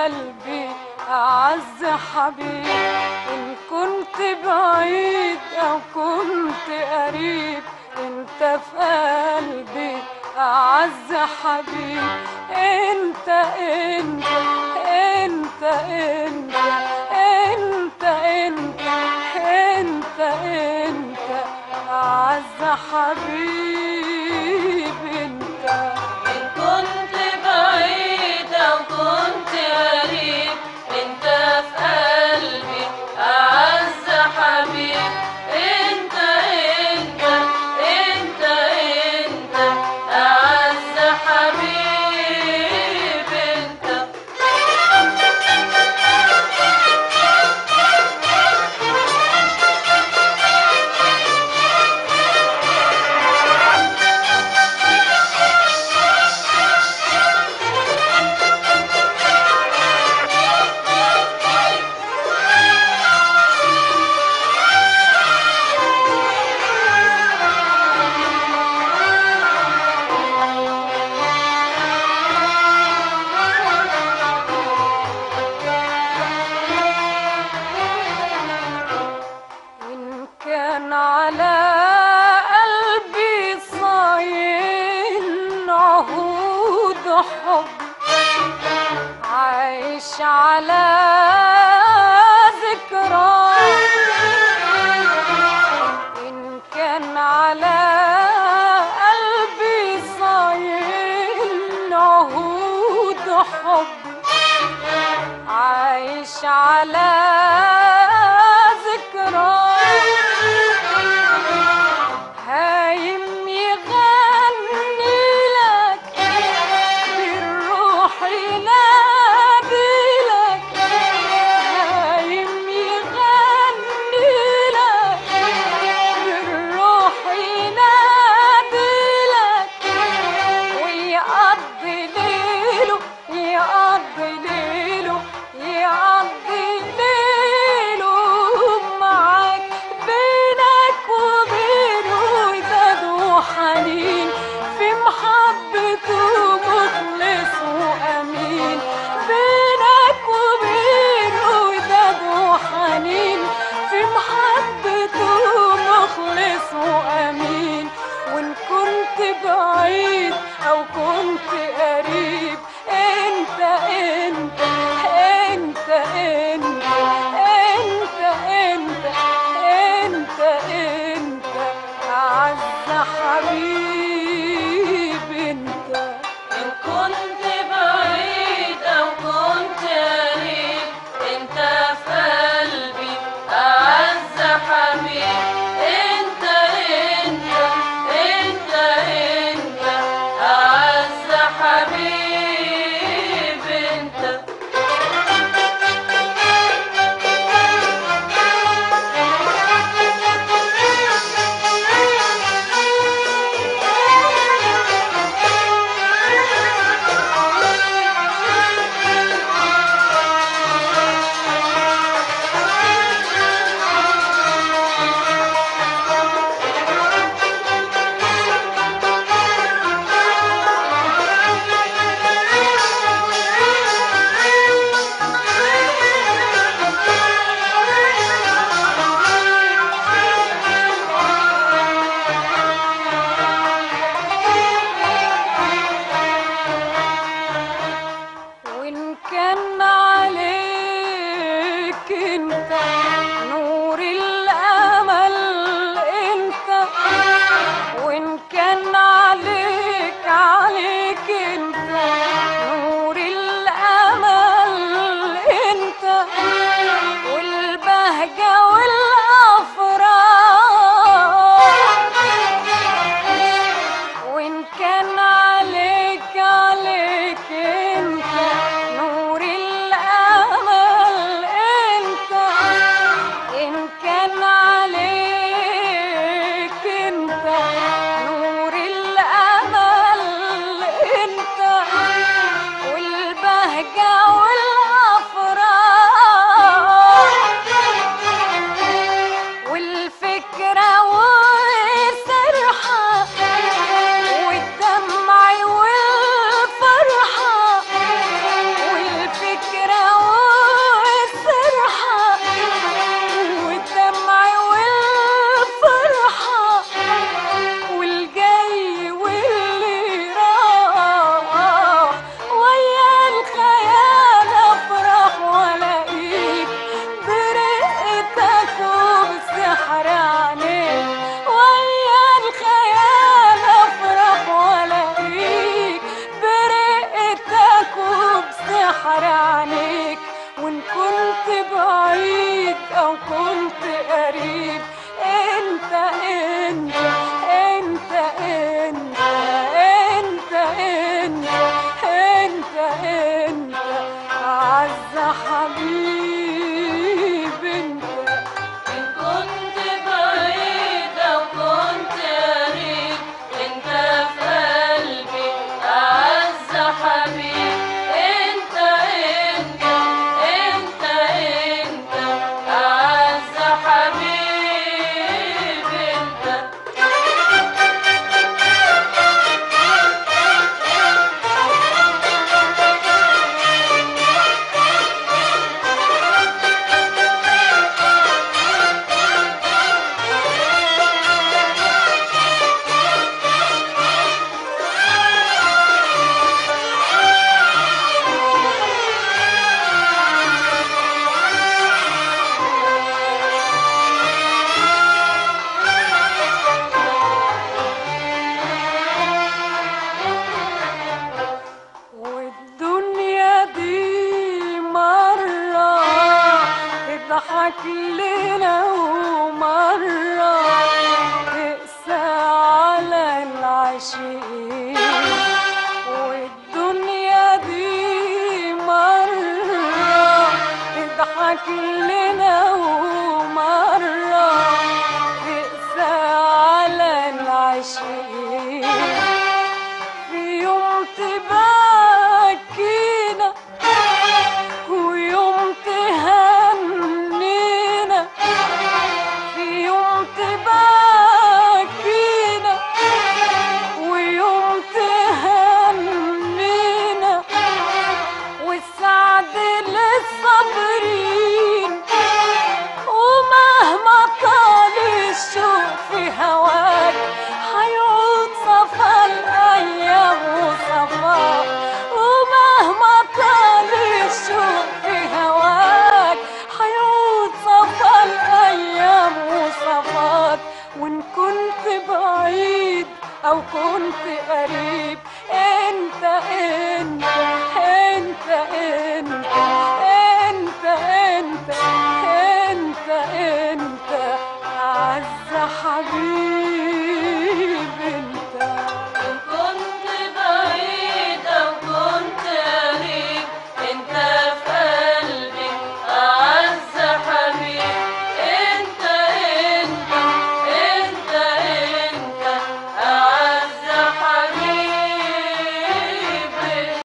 قلبي أعز حبيب إن كنت بعيد أو كنت قريب انت في قلبي أعز حبيب انت انت انت انت انت انت انت انت أعز حبيب انت إن كنت بعيد أو كنت قريب أنت في قلبي أعز حبيب أنت أنت أنت أنت أعز حبيب أنت إن كان على قلبي صاين عهود حب عايش على ذكرى إن كان على قلبي صاين عهود حب عايش على ذكرى هايم يغني لك بالروح ينادي لك هايم يغني لك بالروح ينادي لك ويقضي ليله يقضي ليله يقضي ليله معاك بينك وبينه يزداد حنين في محبته مخلص وأمين بينك وبينه يزداد حنين في محبته مخلص وأمين وإن كنت بعيد أو كنت قريب انت انت انت انت انت انت انت انت اعز حبيب انت إن كنت بعيد أو كنت قريب أنت في قلبي أعز حبيب أنت أنت أنت أنت أعز حبيب أنت وإن كان عليك انت نور الأمل انت وإن كان عليك عليك انت نور الأمل انت والبهجة والأفراح وإن كان عليك عليك انت نور الأمل اضحك لنا ومرة تقسى على العشيق والدنيا دي مرة تضحك لنا ومرة تقسى على العشيق في يوم تبكينا ويوم تهنينا في يوم تبكينا ويوم تهنينا والسعد للصابرين ومهما طال الشوق في هواك حيعود صفا الايام وصفا ومهما طال الشوق في هواك حيعود صفا الايام وصفاك وان كنت بعيد او كنت قريب انت انت انت انت انت انت انت انت اعز حبيب